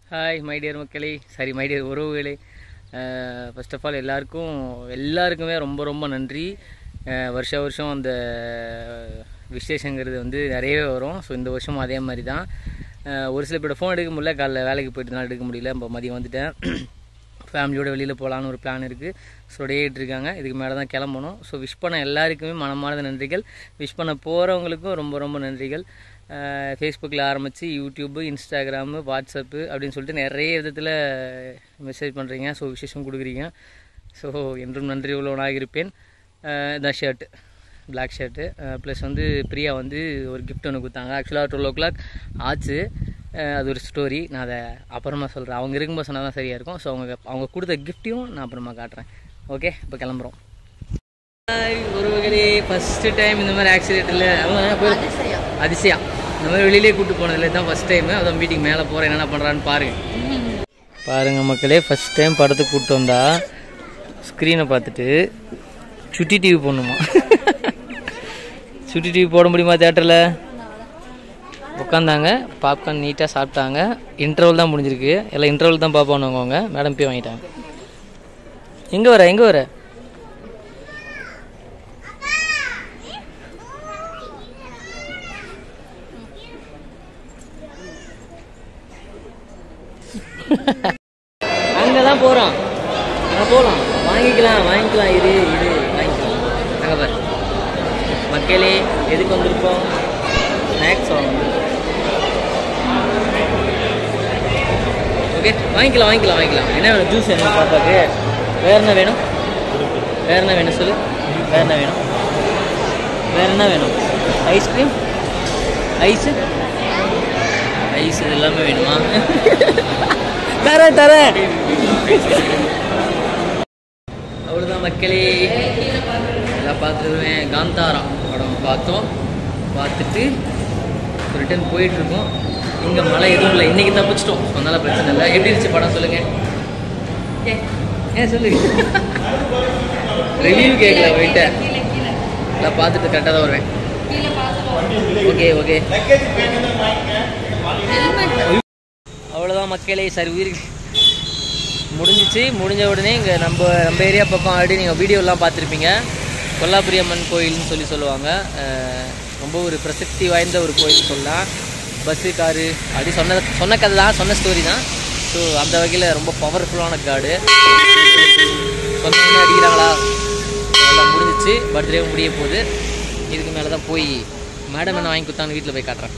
Hi my dear மக்களே sorry my dear உறவுகளே first of all எல்லாருக்கும் எல்லாருக்குமே ரொம்ப ரொம்ப நன்றி அஹ் வருஷ வருஷம் அந்த விசேஷங்கிறது வந்து நிறையவே வரும் ஸோ இந்த வருஷமும் அதே மாதிரி தான் அஹ் ஒரு சில பேரோட ஃபோன் எடுக்க முடியல காலைல வேலைக்கு போயிட்டு எடுக்க முடியல இப்போ மதியம் வந்துட்டேன் ஃபேமிலியோட வெளியில் போகலான்னு ஒரு பிளான் இருக்குது ஸோ டேட் இருக்காங்க இதுக்கு மேலே தான் கிளம்பணும் ஸோ விஷ் பண்ண எல்லாருக்குமே மனமார்ந்த நன்றிகள் விஷ் பண்ண போகிறவங்களுக்கும் ரொம்ப ரொம்ப நன்றிகள் ஃபேஸ்புக்கில் ஆரம்பித்து யூடியூப்பு இன்ஸ்டாகிராமு வாட்ஸ்அப்பு அப்படின்னு சொல்லிட்டு நிறைய விதத்தில் மெசேஜ் பண்ணுறீங்க ஸோ விசேஷம் கொடுக்குறீங்க ஸோ என்றும் நன்றி உள்ளவனாக இருப்பேன் இந்த ஷர்ட்டு பிளாக் ஷர்ட்டு ப்ளஸ் வந்து பிரியா வந்து ஒரு gift ஒன்று கொடுத்தாங்க ஆக்சுவலாக டுவெல் ஓ கிளாக் ஆச்சு அஹ் அது ஒரு ஸ்டோரி நான் அதை அப்புறமா சொல்கிறேன் அவங்க இருக்கும்போது சொன்னால் தான் சரியாக இருக்கும் ஸோ அவங்க அவங்க கொடுத்த கிஃப்ட்டையும் நான் அப்புறமா காட்டுறேன் ஓகே இப்போ கிளம்புறோம் ஒருவர்களே ஃபஸ்ட்டு டைம் இந்த மாதிரி ஆக்சிடென்ட்டில் அதிசயா இந்த மாதிரி வெளியிலே கூப்பிட்டு போனதில்ல தான் ஃபஸ்ட் டைம் அதான் மீட்டிங் மேலே போகிறேன் என்னென்ன பண்ணுறான்னு பாருங்கள் பாருங்க மக்களே ஃபஸ்ட் டைம் படத்துக்கு கூப்பிட்டு வந்தா ஸ்க்ரீனை பார்த்துட்டு சுட்டி டிவி போடணுமா சுட்டி டிவி போட முடியுமா தேட்டரில் உட்காந்தாங்க பாப்கார்ன் நீட்டாக சாப்பிட்டாங்க இன்டர்வல் தான் முடிஞ்சிருக்கு எல்லாம் இன்டர்வல் தான் பார்ப்போம் அவங்க மேடம் போய் வாங்கிட்டாங்க எங்கே வர எங்கே வர அங்கே தான் போகிறோம் அங்கே போகலாம் வாங்கிக்கலாம் வாங்கிக்கலாம் இரு இரு வாங்கிக்கலாம் அங்கே பாரு மக்களே எதுக்கு வந்திருக்கோம் ஸ்நாக்ஸ் வாங்கணும் ஓகே வாங்கிக்கலாம் வாங்கிக்கலாம் வாங்கிக்கலாம் என்ன வேணும் ஜூஸ் வேணும் பாப்பாக்கு வேற என்ன வேணும் வேற என்ன வேணும் சொல்லு வேற என்ன வேணும் வேற என்ன வேணும் ஐஸ்கிரீம் ஐஸு ஐஸ் இது எல்லாமே வேணுமா தரேன் தரேன் அவ்வளோதான் மக்களே எல்லாம் பார்த்துருவேன் காந்தாரா படம் பார்த்தோம் பார்த்துட்டு ரிட்டர்ன் போயிட்டுருக்கோம் இங்கே மழை எதுவும் இல்லை இன்றைக்கி தப்பிச்சிட்டோம் அதனால பிரச்சனை இல்லை எப்படி இருந்துச்சு படம் சொல்லுங்கள் ஏ ஏன் சொல்லுங்க ரிவ்யூ கேட்கல போயிட்ட எல்லாம் பார்த்துட்டு கரெக்டாக தான் வருவேன் ஓகே ஓகே அவ்வளோதான் மக்களே சரி உயிருக்கு முடிஞ்சிச்சு முடிஞ்ச உடனே இங்கே நம்ம நம்ம ஏரியா பக்கம் ஆல்ரெடி நீங்கள் வீடியோலாம் பார்த்துருப்பீங்க கொல்லாபுரி அம்மன் கோயில்னு சொல்லி சொல்லுவாங்க அஹ் ரொம்ப ஒரு பிரசித்தி வாய்ந்த ஒரு கோயில் சொல்லலாம் பஸ்ஸு காரு அப்படி சொன்ன சொன்ன கதை தான் சொன்ன ஸ்டோரி தான் ஸோ அந்த வகையில் ரொம்ப பவர்ஃபுல்லான காடு சொன்ன அடிக்கிறாங்களா எல்லாம் முடிஞ்சிச்சு பர்த்டே முடிய போகுது இதுக்கு மேலே தான் போய் மேடம் என்ன வாங்கி கொடுத்தான்னு வீட்டில் போய் காட்டுறேன்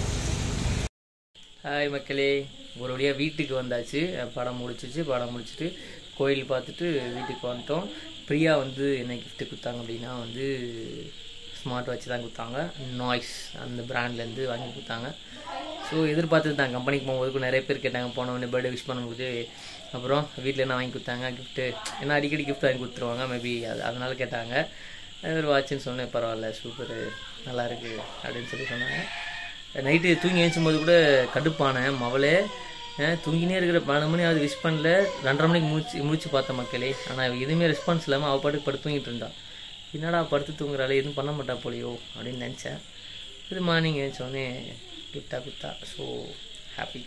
ஹாய் மக்களே ஒரு வழியாக வீட்டுக்கு வந்தாச்சு அஹ் படம் முடிச்சிச்சு படம் முடிச்சுட்டு கோயில் பார்த்துட்டு வீட்டுக்கு வந்துட்டோம் பிரியா வந்து என்ன gift கொடுத்தாங்க அப்படின்னா வந்து ஸ்மார்ட் வாட்ச் தான் கொடுத்தாங்க நாய்ஸ் அந்த பிராண்ட்லேருந்து வாங்கி கொடுத்தாங்க ஸோ எதிர்பார்த்தது தான் கம்பெனிக்கு போகும்போது நிறைய பேர் கேட்டாங்க போனவொடனே பர்த்டே விஷ் பண்ணும்போது அப்புறம் வீட்டில் என்ன வாங்கி கொடுத்தாங்க கிஃப்ட்டு ஏன்னா அடிக்கடி gift வாங்கி கொடுத்துருவாங்க மேபி அது அதனால கேட்டாங்க அது ஒரு வாட்சுன்னு சொன்னேன் பரவாயில்ல சூப்பர் நல்லா இருக்கு அப்படின்னு சொல்லி சொன்னாங்க நைட்டு தூங்கி எழுந்தும் போது கூட கடுப்பானேன் மவளே அஹ் தூங்கினே இருக்கிற பன்னெண்டு மணி அது விஷ் பண்ணல ரெண்டரை மணிக்கு முடிச்சு முடிச்சு பார்த்த மக்களே ஆனால் எதுவுமே ரெஸ்பான்ஸ் இல்லாமல் அவள் பாட்டுக்கு படுத்து தூங்கிட்டு இருந்தா என்னடா படுத்து தூங்குறாளே எதுவும் பண்ண மாட்டா போலியோ அப்படின்னு நினச்சேன் இது மார்னிங் எழுந்தோடனே கிஃப்டாக கொடுத்தா ஸோ ஹாப்பி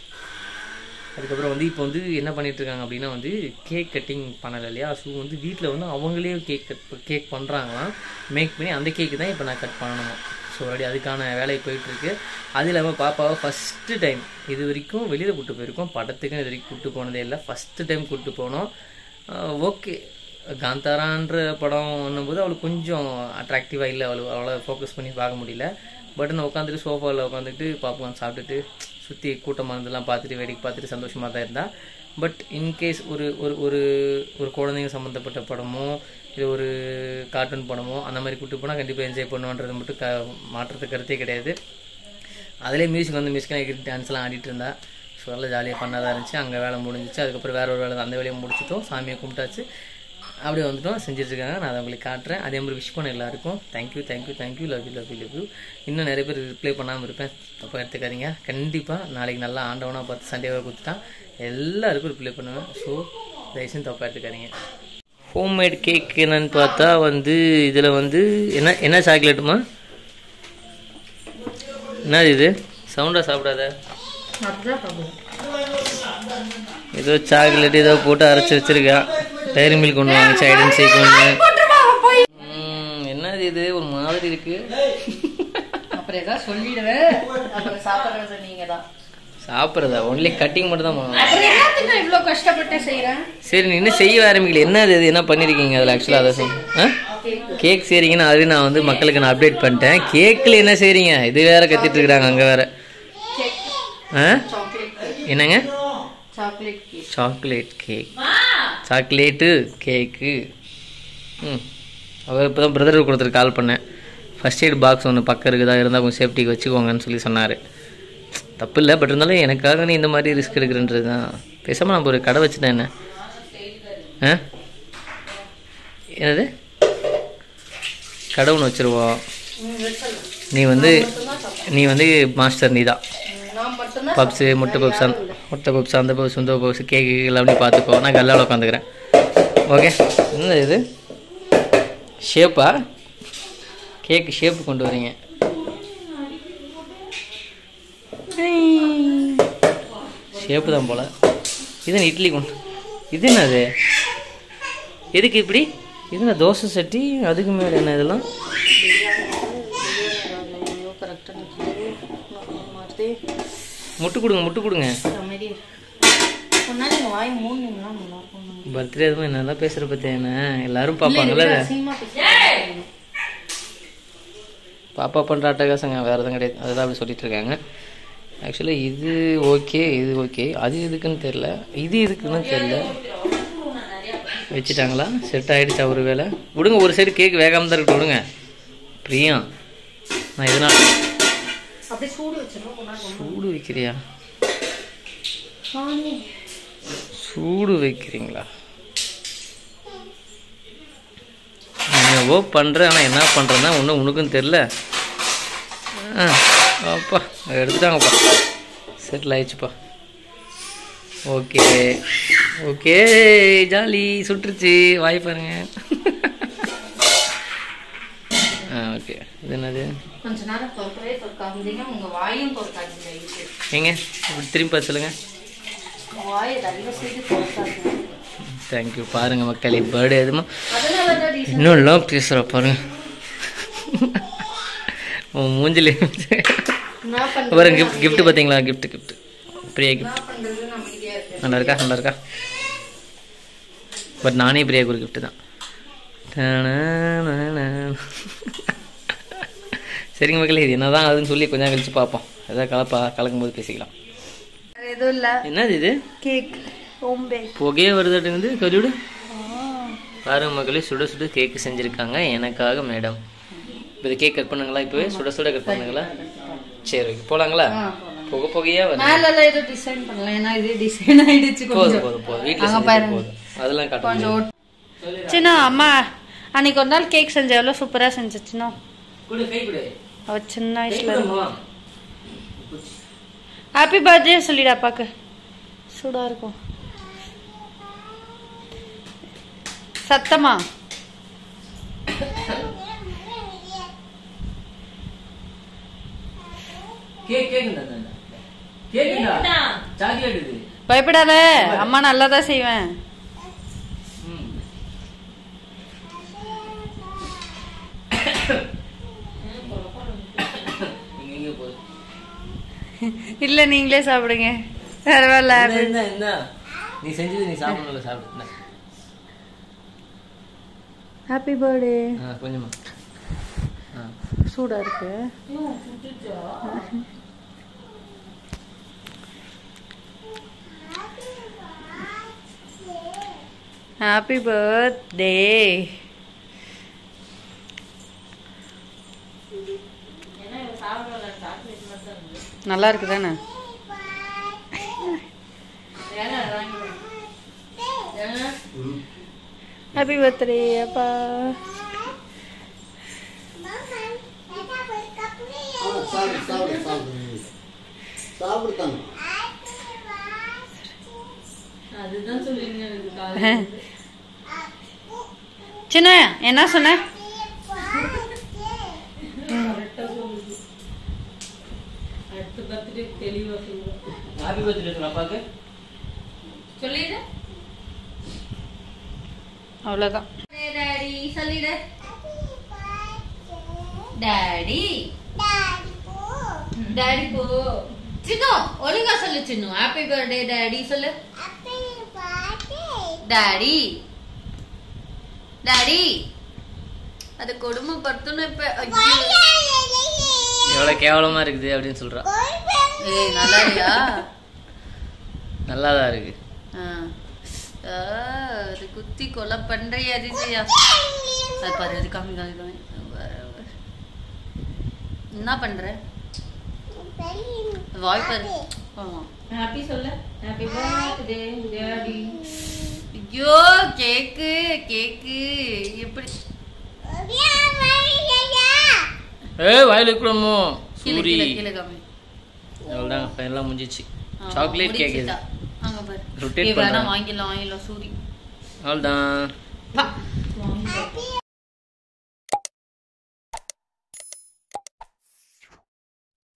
அதுக்கப்புறம் வந்து இப்போ வந்து என்ன பண்ணிட்டு இருக்காங்க அப்படின்னா வந்து கேக் கட்டிங் பண்ணலை இல்லையா ஸோ வந்து வீட்டில் வந்து அவங்களே கேக் கட் கேக் பண்ணுறாங்களாம் மேக் பண்ணி அந்த கேக்கு தான் இப்போ நான் கட் பண்ணணும் ஸோ ஆல்ரெடி அதுக்கான வேலை போயிட்டுருக்கு அது இல்லாமல் பாப்பாவை ஃபஸ்ட்டு டைம் இது வரைக்கும் வெளியில் கூப்பிட்டு போயிருக்கோம் படத்துக்கும் இது வரைக்கும் கூப்பிட்டு போனதே இல்லை ஃபஸ்ட்டு டைம் கூப்பிட்டு போனோம் ஓகே காந்தாரான்ற படம் போது அவளுக்கு கொஞ்சம் அட்ராக்டிவாக இல்லை அவளுக்கு அவ்வளோ ஃபோக்கஸ் பண்ணி பார்க்க முடியல பட் நான் உட்காந்துட்டு சோஃபாவில் உட்காந்துட்டு பாப்கார்ன் சாப்பிட்டுட்டு சுற்றி கூட்டமாக இருந்தெல்லாம் பார்த்துட்டு வேடிக்கை பார்த்துட்டு சந்தோஷமாக தான் இருந்தா பட் இன்கேஸ் ஒரு ஒரு ஒரு ஒரு குழந்தைங்க சம்மந்தப்பட்ட படமோ இல்லை ஒரு கார்ட்டூன் படமோ அந்த மாதிரி கூட்டு போனால் கண்டிப்பாக என்ஜாய் பண்ணுவோன்றது மட்டும் க மாற்றத்து கருத்தே கிடையாது அதிலே மியூசிக் வந்து மியூசிக் டான்ஸ்லாம் ஆடிட்டு இருந்தா ஸோ நல்லா ஜாலியாக பண்ணாக தான் இருந்துச்சு அங்கே வேலை முடிஞ்சிச்சு அதுக்கப்புறம் வேற ஒரு வேலை அந்த வேலையை முடிச்சிட்டோம் சாமியை கும்பிட்டாச்சு அப்படியே வந்துட்டோம் செஞ்சுட்டு இருக்காங்க நான் அதை உங்களுக்கு காட்டுறேன் அதே மாதிரி விஷ் பண்ண எல்லாருக்கும் thank you thank you thank you love you love you love you இன்னும் நிறைய பேர் ரிப்ளை பண்ணாமல் இருப்பேன் தப்பாக எடுத்துக்காதீங்க கண்டிப்பாக நாளைக்கு நல்லா ஆண்டவனாக பார்த்து சண்டேவாக கொடுத்துட்டான் எல்லாருக்கும் ரிப்ளை பண்ணுவேன் ஸோ தயவுசெய்து தப்பாக எடுத்துக்காதீங்க ஹோம்மேட் கேக் என்னன்னு பார்த்தா வந்து இதில் வந்து என்ன என்ன சாக்லேட்டுமா என்னது இது சவுண்டாக சாப்பிடாத அப்படிதான் பாப்போம் ஏதோ சாக்லேட் ஏதோ போட்டு அரைச்சி வச்சிருக்கா டைரி மில்க் ஒன்று வாங்கிச்சு ஐடன் சீக் ஒன்று என்னது இது ஒரு மாதிரி இருக்கு அப்புறம் ஏதாவது சொல்லிடுவேன் அப்புறம் சாப்பிட்றது நீங்க தான் சாப்பிட்றதா ஒன்லி கட்டிங் மட்டும் தான் பண்ணுவோம் அப்புறம் எல்லாத்தையும் நான் இவ்வளோ கஷ்டப்பட்டு செய்கிறேன் சரி நீ இன்னும் செய்ய ஆரம்பிக்கல என்ன அது இது என்ன பண்ணிருக்கீங்க அதில் ஆக்சுவலாக அதை சொல் ஆ கேக் செய்றீங்கன்னு அது நான் வந்து மக்களுக்கு நான் அப்டேட் பண்ணிட்டேன் கேக்கில் என்ன செய்றீங்க இது வேற கத்திட்டு இருக்கிறாங்க அங்கே வேற ஆ சாக்லேட் என்னங்க chocolate cake chocolate cake chocolate cake ம் அவர் இப்போ தான் பிரதருக்கு கொடுத்துட்டு கால் பண்ணேன் ஃபஸ்ட் எய்ட் பாக்ஸ் ஒன்று பக்கம் இருக்குதா இருந்தால் கொஞ்சம் சேஃப்டிக்கு வச்சுக்கோங்கன்னு சொல்லி சொன்னார் தப்பு இல்லை பட் இருந்தாலும் எனக்காக நீ இந்த மாதிரி ரிஸ்க் எடுக்கிறன்றது தான் பேசாமல் நம்ம ஒரு கடை வச்சுட்டேன் என்ன ஆ என்னது கடை ஒன்று வச்சுருவோம் நீ வந்து நீ வந்து மாஸ்டர் நீ தான் நான் மட்டும்தான் பப்ஸு முட்டை பப்ஸ் அந்த முட்டை பப்ஸ் அந்த பப்ஸ் இந்த பப்ஸ் கேக்கு எல்லாமே பார்த்துக்கோ நான் கல்லால் உட்காந்துக்கிறேன் ஓகே என்ன இது ஷேப்பா கேக்கு ஷேப்பு கொண்டு வரீங்க ஷேப்பு தான் போல இது என்ன இட்லி கொண்டு இது என்னது எதுக்கு இப்படி இது என்ன தோசை சட்டி அதுக்கு மேலே என்ன இதெல்லாம் கரெக்டாக மாதிரி முட்டு கொடுங்க முட்டு கொடுங்க அமைதி முன்னாடி நீங்கள் வாய் மூணுங்களா நல்லா இருக்கும் பர்த்டே அதுவும் என்னெல்லாம் பேசுகிற பற்றி என்ன எல்லாரும் பார்ப்பாங்கல்ல அதை. அசிங்கமா பேசுறேன் பாப்பா பண்ணுற அட்டகாசங்க வேறு எதுவும் கிடையாது அதுதான் அப்படி சொல்லிட்டு இருக்காங்க ஆக்சுவலாக இது ஓகே இது ஓகே அது எதுக்குன்னு தெரில இது எதுக்குன்னு தெரில வச்சுட்டாங்களா செட் ஆகிடுச்சா ஒரு வேலை விடுங்க ஒரு சைடு கேக் வேகாமல் தான் இருக்கட்டும் விடுங்க பிரியா நான் எதனால் அப்படியே சூடு வச்சிடணும் கொண்டாந்து சூடு வைக்கிறியா சூடு வைக்கிறீங்களா என்னவோ பண்ணுறேன் ஆனால் என்ன பண்ணுறேன்னா ஒன்றும் உனக்கும் தெரில ஆ அப்பா எடுத்துட்டாங்கப்பா செட்டில் ஆயிடுச்சுப்பா ஓகே ஓகே ஜாலி சுட்டுருச்சு வாய் பாருங்க ஆ ஓகே இது என்னது கொஞ்ச நேரம் பொறுக்கவே பொறுக்காதீங்க உங்க வாயும் பொறுக்காதீங்க இது ஏங்க இப்படி திரும்பி பார்த்து சொல்லுங்கள் உங்க வாயை தயவு செய்து பொறுக்காதீங்க தேங்க்யூ பாருங்க மக்களே பர்த்டே எதுமா அதனால தான் ரீசன் இன்னும் எல்லாம் பேசுகிற பாருங்க உன் மூஞ்சில நான் பண்றது பாருங்க கிஃப்ட் கிஃப்ட் பார்த்தீங்களா கிஃப்ட் கிஃப்ட் பிரியா கிஃப்ட் நான் பண்றது நான் அமைதியா இருக்கேன் நல்லா இருக்கா நல்லா இருக்கா பட் நானே பிரியாக்கு ஒரு கிஃப்ட் தான் தனனனன. சரிங்க மக்களே இது என்னதான் ஆகுதுன்னு சொல்லி கொஞ்சம் கழிச்சு பார்ப்போம் ஏதாவது கலப்பா கலக்கும் போது பேசிக்கலாம் எதுவும் இல்ல என்னது இது கேக் ஓம்பே புகையே வருதுட்டுங்குது சொல்லிவிடு பாருங்க மக்களே சுட சுட கேக்கு செஞ்சுருக்காங்க எனக்காக மேடம் இப்போ இது கேக் கட் பண்ணுங்களா இப்போவே சுட சுட கட் பண்ணுங்களா சரி ஓகே போகலாங்களா புகை புகையா வருது மேல எல்லாம் எதுவும் டிசைன் பண்ணல ஏன்னா இது டிசைன் ஆயிடுச்சு போதும் கொஞ்சம் போதும் போதும் வீட்டில் அங்க செஞ்சது பாருங்க. போதும் அதெல்லாம் காட்ட கொஞ்சம் முடியாது. ஓட்- சின்ன அம்மா அன்னைக்கு ஒரு நாள் கேக் செஞ்ச எவ்வளோ சூப்பரா செஞ்சுச்சுனோ கொடு கை கொடு அவ சின்ன கை வயசுல கொடு, இருக்கும் அம்மா. ஹாப்பி பர்த்டே சொல்லிடு அப்பாக்கு சூடா இருக்கும் சத்தமா கேக் கேக் இந்தா, இந்தா, இந்தா. கேக் இந்தா. சாக்லேட் இது பயப்படாத அம்மா நல்லா தான் செய்வேன் ம். இங்க, இங்க போகுது. இல்ல நீங்களே சாப்பிடுங்க பரவாயில்ல இந்தா, இந்தா, இந்தா. நீ செஞ்சது நீ சாப்பிடணும்ல சாப்பிடு இந்தா. ஹாப்பி பர்த்டே ஆ, கொஞ்சமா ஆ. சூடா இருக்கு ஹாப்பி பர்த்டே நல்லா இருக்கு தானே ஹாப்பி பர்த்டே அப்பா சாப்பிடு சாப்பிடு சாப்பிடு சாப்பிடுத்தாங்க சின்ன என்ன சொன்ன ஹாப்பி பர்த்டே சொல்ல அப்பாக்கு சொல்லிடு அவ்வளவுதான் டாடி சொல்லிடு டாடி டாடி போ சின்னு ஒழுங்கா சொல்லு சின்னு ஹாப்பி பர்த்டே டாடி சொல்லு டாடி டாடி அது கொடுமைப்படுத்தணும் இப்ப ஐயோ. எவ்வளோ கேவலமா இருக்குது அப்படின்னு சொல்றா ஏய் நல்லா இல்லையா நல்லா தான் இருக்கு ஆ. ஆ, அது குத்தி கொலை பண்றியா அதிசயா அது பாரு அது காமி காமி காமி வர, வர. என்ன பண்ற வாய் பாரு ஆமா ஹாப்பி சொல்ல ஹாப்பி பர்த்டே டாடி ஐயோ கேக்கு கேக்கு எப்படி ஏ வயலு குளமோ கீழே சூரி கீழே கீழே காமி அவ்வளோதாங்க ஃபைனலாக முடிஞ்சிச்சு ஆமா, சாக்லேட் கேக் இது முடிச்சிட்டா. அங்க பாரு Rotate ஏய், வேணாம் பண்றேன். வாங்கிடலாம் வாங்கிடலாம் சூரி அவ்வளோதான் பா